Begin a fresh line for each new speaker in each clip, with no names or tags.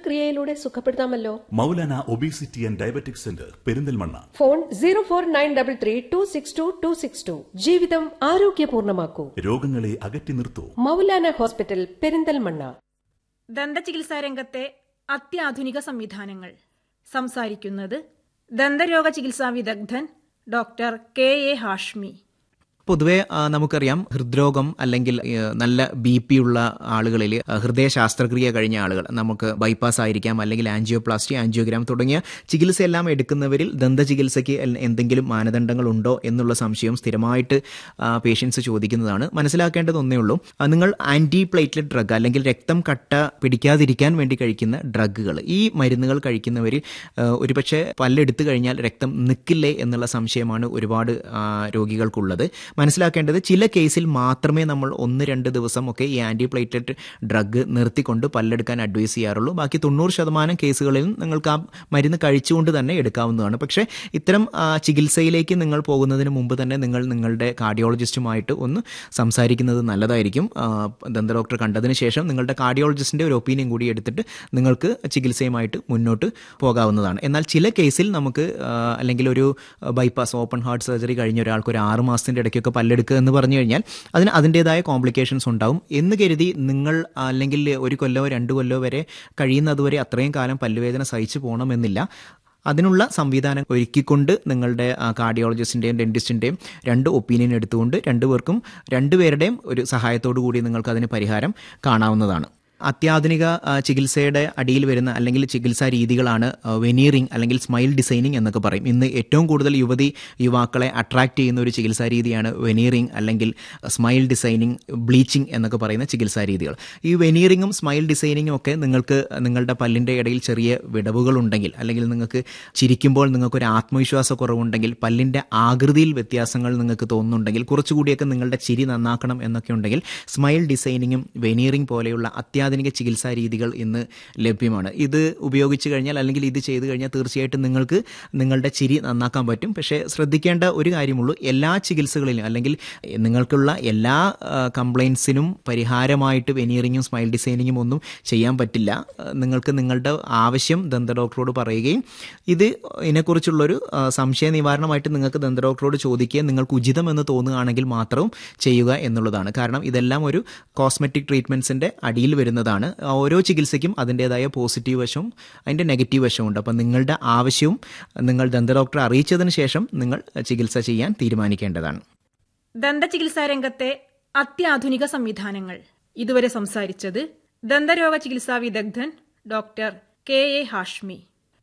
ശസ്ത്രക്രിയയിലൂടെ സുഖപ്പെടുത്താമല്ലോ
Maulana obesity and diabetic centre Perinthalmanna
phone zero four nine double three two six two two six two ജീവിതം ആരോഗ്യപൂർണ്ണമാക്കൂ
രോഗങ്ങളെ അകറ്റി നിർത്തൂ
മൗലാന ഹോസ്പിറ്റൽ പെരിന്തൽമണ്ണ
ദന്തചികിത്സാ രംഗത്തെ അത്യാധുനിക സംവിധാനങ്ങൾ സംസാരിക്കുന്നത് ദന്തരോഗ ചികിത്സാ വിദഗ്ധൻ ഡോക്ടർ കെ എ ഹാഷ്മി
പൊതുവെ ആ, നമുക്കറിയാം ഹൃദ്രോഗം അല്ലെങ്കിൽ ഏ, നല്ല ബി പി ഉള്ള ആളുകളിൽ ആ, ഹൃദയ ശസ്ത്രക്രിയ കഴിഞ്ഞ ആളുകൾ നമുക്ക് ബൈപ്പാസ് ആയിരിക്കാം അല്ലെങ്കിൽ ആൻജിയോപ്ലാസ്റ്റി ആൻജിയോഗ്രാം തുടങ്ങിയ ചികിത്സയെല്ലാം എടുക്കുന്നവരിൽ ദന്തചികിത്സയ്ക്ക് എൽ- എന്തെങ്കിലും മാനദണ്ഡങ്ങൾ ഉണ്ടോ എന്നുള്ള സംശയം സ്ഥിരമായിട്ട് പേഷ്യൻസ് ചോദിക്കുന്നതാണ് മനസ്സിലാക്കേണ്ടത് ഒന്നേ ഉള്ളൂ ആ, നിങ്ങൾ ആന്റി പ്ലേറ്റ്ലെറ്റ് ഡ്രഗ് അല്ലെങ്കിൽ രക്തം കട്ട പിടിക്കാതിരിക്കാൻ വേണ്ടി കഴിക്കുന്ന ഡ്രഗുകൾ ഈ മരുന്നുകൾ കഴിക്കുന്നവരിൽ ആ, ഒരുപക്ഷെ പല്ലെടുത്തു കഴിഞ്ഞാൽ രക്തം നിൽക്കില്ലേ എന്നുള്ള സംശയമാണ് ഒരുപാട് ആ, രോഗികൾക്കുള്ളത് മനസ്സിലാക്കേണ്ടത് ചില കേസിൽ മാത്രമേ നമ്മൾ ഒന്ന് രണ്ട് ദിവസം ഒക്കെ ഈ ആന്റി പ്ലേറ്റ്ലെറ്റ് ഡ്രഗ് നിർത്തിക്കൊണ്ട് പല്ലെടുക്കാൻ അഡ്വൈസ് ചെയ്യാറുള്ളൂ ബാക്കി തൊണ്ണൂറ് ശതമാനം കേസുകളിൽ നിങ്ങൾക്ക് ആ മരുന്ന് കഴിച്ചുകൊണ്ട് തന്നെ എടുക്കാവുന്നതാണ് പക്ഷേ ഇത്തരം ആ, ചികിത്സയിലേക്ക് നിങ്ങൾ പോകുന്നതിന് മുമ്പ് തന്നെ നിങ്ങൾ നിങ്ങളുടെ കാർഡിയോളജിസ്റ്റുമായിട്ട് ഒന്ന് സംസാരിക്കുന്നത് നല്ലതായിരിക്കും ആ, ദന്ത ഡോക്ടർ കണ്ടതിന് ശേഷം നിങ്ങളുടെ കാർഡിയോളജിസ്റ്റിന്റെ ഒരു ഒപ്പീനിയൻ കൂടി എടുത്തിട്ട് നിങ്ങൾക്ക് ചികിത്സയുമായിട്ട് മുന്നോട്ട് പോകാവുന്നതാണ് എന്നാൽ ചില കേസിൽ നമുക്ക് ആ, അല്ലെങ്കിൽ ഒരു ബൈപ്പാസ് ഓപ്പൺ ഹാർട്ട് സർജറി കഴിഞ്ഞ ഒരാൾക്ക് ഒരു ആറ് മാസത്തിന്റെ ഇടയ്ക്കൊക്കെ പല്ലെടുക്കുക എന്ന് പറഞ്ഞു കഴിഞ്ഞാൽ അതിന് അതിൻ്റെതായ കോംപ്ലിക്കേഷൻസ് ഉണ്ടാവും എന്ന് കരുതി നിങ്ങൾ അല്ലെങ്കിൽ ഒരു കൊല്ലോ രണ്ട് കൊല്ലോ വരെ കഴിയുന്നതുവരെ അത്രയും കാലം പല്ലുവേദന സഹിച്ചു പോകണമെന്നില്ല അതിനുള്ള സംവിധാനം ഒരുക്കിക്കൊണ്ട് നിങ്ങളുടെ കാർഡിയോളജിസ്റ്റിൻ്റെയും ഡെന്റിസ്റ്റിൻ്റെയും രണ്ട് ഒപ്പീനിയൻ എടുത്തുകൊണ്ട് രണ്ടുപേർക്കും രണ്ടുപേരുടെയും ഒരു സഹായത്തോടു കൂടി നിങ്ങൾക്ക് അതിന് പരിഹാരം കാണാവുന്നതാണ് അത്യാധുനിക ആ, ചികിത്സയുടെ അടിയിൽ വരുന്ന അല്ലെങ്കിൽ ചികിത്സാ രീതികളാണ് വെനീറിംഗ് അല്ലെങ്കിൽ സ്മൈൽ ഡിസൈനിങ് എന്നൊക്കെ പറയും ഇന്ന് ഏറ്റവും കൂടുതൽ യുവതി യുവാക്കളെ അട്രാക്ട് ചെയ്യുന്ന ഒരു ചികിത്സാ രീതിയാണ് വെനീറിംഗ് അല്ലെങ്കിൽ സ്മൈൽ ഡിസൈനിങ് ബ്ലീച്ചിങ് എന്നൊക്കെ പറയുന്ന ചികിത്സാ രീതികൾ ഈ വെനീറിങ്ങും സ്മൈൽ ഡിസൈനിങ്ങും ഒക്കെ നിങ്ങൾക്ക് നിങ്ങളുടെ പല്ലിൻ്റെ ഇടയിൽ ചെറിയ വിടവുകളുണ്ടെങ്കിൽ അല്ലെങ്കിൽ നിങ്ങൾക്ക് ചിരിക്കുമ്പോൾ നിങ്ങൾക്കൊരു ആത്മവിശ്വാസ കുറവുണ്ടെങ്കിൽ പല്ലിൻ്റെ ആകൃതിയിൽ വ്യത്യാസങ്ങൾ നിങ്ങൾക്ക് തോന്നുന്നുണ്ടെങ്കിൽ കുറച്ചുകൂടിയൊക്കെ നിങ്ങളുടെ ചിരി നന്നാക്കണം എന്നൊക്കെ ഉണ്ടെങ്കിൽ സ്മൈൽ ഡിസൈനിങ്ങും വെനീറിംഗ് പോലെയുള്ള അത്യാധുനിക ചികിത്സാ രീതികൾ ഇന്ന് ലഭ്യമാണ് ഇത് ഉപയോഗിച്ച് കഴിഞ്ഞാൽ അല്ലെങ്കിൽ ഇത് ചെയ്തു കഴിഞ്ഞാൽ തീർച്ചയായിട്ടും നിങ്ങൾക്ക് നിങ്ങളുടെ ചിരി നന്നാക്കാൻ പറ്റും പക്ഷേ ശ്രദ്ധിക്കേണ്ട ഒരു കാര്യമുള്ളൂ എല്ലാ ചികിത്സകളിലും അല്ലെങ്കിൽ നിങ്ങൾക്കുള്ള എല്ലാ കംപ്ലയിൻസിനും പരിഹാരമായിട്ട് വെനീറിങ്ങും സ്മൈൽ ഡിസൈനിങ്ങും ഒന്നും ചെയ്യാൻ പറ്റില്ല ആ, നിങ്ങൾക്ക് നിങ്ങളുടെ ആവശ്യം ദന്ത ഡോക്ടറോട് പറയുകയും ഇത് ഇതിനെക്കുറിച്ചുള്ളൊരു ആ, സംശയ നിവാരണമായിട്ട് നിങ്ങൾക്ക് ദന്ത ഡോക്ടറോട് ചോദിക്കുകയും നിങ്ങൾക്ക് ഉചിതമെന്ന് തോന്നുകയാണെങ്കിൽ മാത്രം ചെയ്യുക എന്നുള്ളതാണ് കാരണം ഇതെല്ലാം ഒരു കോസ്മെറ്റിക് ട്രീറ്റ്മെന്റ്സിന്റെ അടിയിൽ വരുന്നതാണ് ഓരോ ചികിത്സയ്ക്കും അതിൻ്റെതായ പോസിറ്റീവ് വശവും അതിൻ്റെ നെഗറ്റീവ് വശവും ഉണ്ട് അപ്പം നിങ്ങളുടെ ആവശ്യവും നിങ്ങൾ ദന്ത ഡോക്ടറെ അറിയിച്ചതിന് ശേഷം നിങ്ങൾ ചികിത്സ ചെയ്യാൻ തീരുമാനിക്കേണ്ടതാണ്
ദന്തചികിത്സാ രംഗത്തെ അത്യാധുനിക സംവിധാനങ്ങൾ ഇതുവരെ സംസാരിച്ചത് ദന്തരോഗ ചികിത്സാ വിദഗ്ധൻ doctor K A Hashmi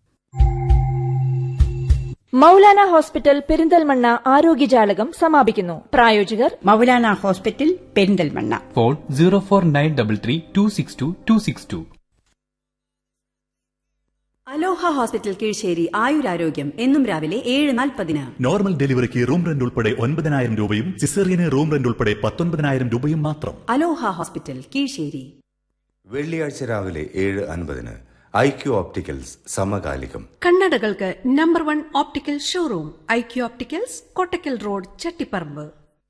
Maulana hospital Perinthalmanna ആരോഗ്യജാലകം സമാപിക്കുന്നു പ്രായോജകർ
Maulana hospital Perinthalmanna
phone zero four nine double three two six two two six two
Aloha hospital Keezhissery ആയുരാരോഗ്യം എന്നും രാവിലെ ഏഴ് നാൽപ്പതിന്
നോർമൽ ഡെലിവറിക്ക് റൂം റെന്റ് ഉൾപ്പെടെ ഒൻപതിനായിരം രൂപയും സിസേറിയന് റൂം റെന്റ് ഉൾപ്പെടെ പത്തൊൻപതിനായിരം രൂപയും മാത്രം
അലോഹ ഹോസ്പിറ്റൽ കീഴ്ശ്ശേരി
വെള്ളിയാഴ്ച രാവിലെ ഏഴ് അൻപതിന് ഐ ക്യു ഓപ്റ്റിക്കൽസ് സമകാലികം
കണ്ണടകൾക്ക് number one optical showroom I Q opticals Kottakkal road Chattiparamba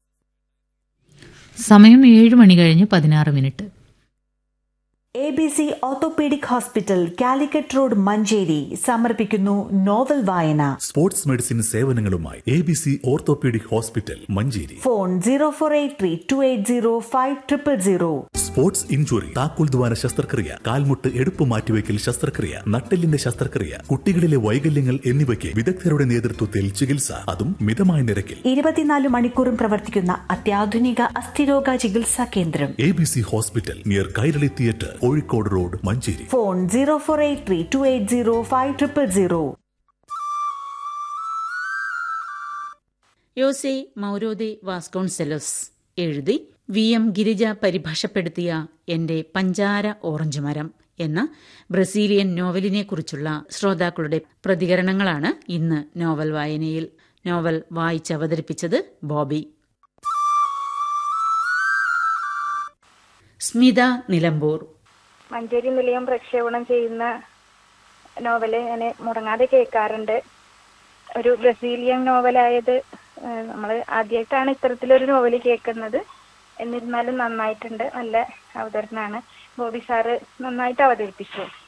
സമയം ഏഴ് മണി കഴിഞ്ഞ് പതിനാറ് minute
A B C orthopaedic hospital Calicut road Manjeri സമർപ്പിക്കുന്നു നോവൽ വായന
സ്പോർട്സ് മെഡിസിൻ സേവനങ്ങളുമായി A B C orthopaedic hospital Manjeri
phone zero four eight three two eight zero five triple zero
sports injury താക്കോൽ ദ്വാര ശസ്ത്രക്രിയ കാൽമുട്ട് എടുപ്പ് മാറ്റിവെക്കൽ ശസ്ത്രക്രിയ നട്ടെല്ലിന്റെ ശസ്ത്രക്രിയ കുട്ടികളിലെ വൈകല്യങ്ങൾ എന്നിവയ്ക്ക് വിദഗ്ധരുടെ നേതൃത്വത്തിൽ ചികിത്സ അതും മിതമായ നിരക്കിൽ
ഇരുപത്തിനാല് മണിക്കൂറും പ്രവർത്തിക്കുന്ന അത്യാധുനിക അസ്ഥിരോഗ ചികിത്സാ കേന്ദ്രം
A B C hospital near Kairali theatre Kozhikode road Manjeri
phone zero four eight three two eight zero five triple zero
Jose Mauro de Vasconcelos എഴുതി വി എം ഗിരിജ പരിഭാഷപ്പെടുത്തിയ എന്റെ പഞ്ചാര ഓറഞ്ച് മരം എന്ന ബ്രസീലിയൻ നോവലിനെക്കുറിച്ചുള്ള ശ്രോതാക്കളുടെ പ്രതികരണങ്ങളാണ് ഇന്ന് നോവൽ വായനയിൽ നോവൽ വായിച്ചവതരിപ്പിച്ചത് ബോബി സ്മിത നിലമ്പൂർ
മഞ്ചേരി നിലയം പ്രക്ഷേപണം ചെയ്യുന്ന നോവല് ഞാൻ മുടങ്ങാതെ കേൾക്കാറുണ്ട് ഒരു ബ്രസീലിയൻ നോവലായത് നമ്മൾ ആദ്യമായിട്ടാണ് ഇത്തരത്തിലൊരു നോവൽ കേൾക്കുന്നത് എന്നിരുന്നാലും നന്നായിട്ടുണ്ട് നല്ല അവതരണമാണ് ബോബി സാറ് നന്നായിട്ട് അവതരിപ്പിച്ചു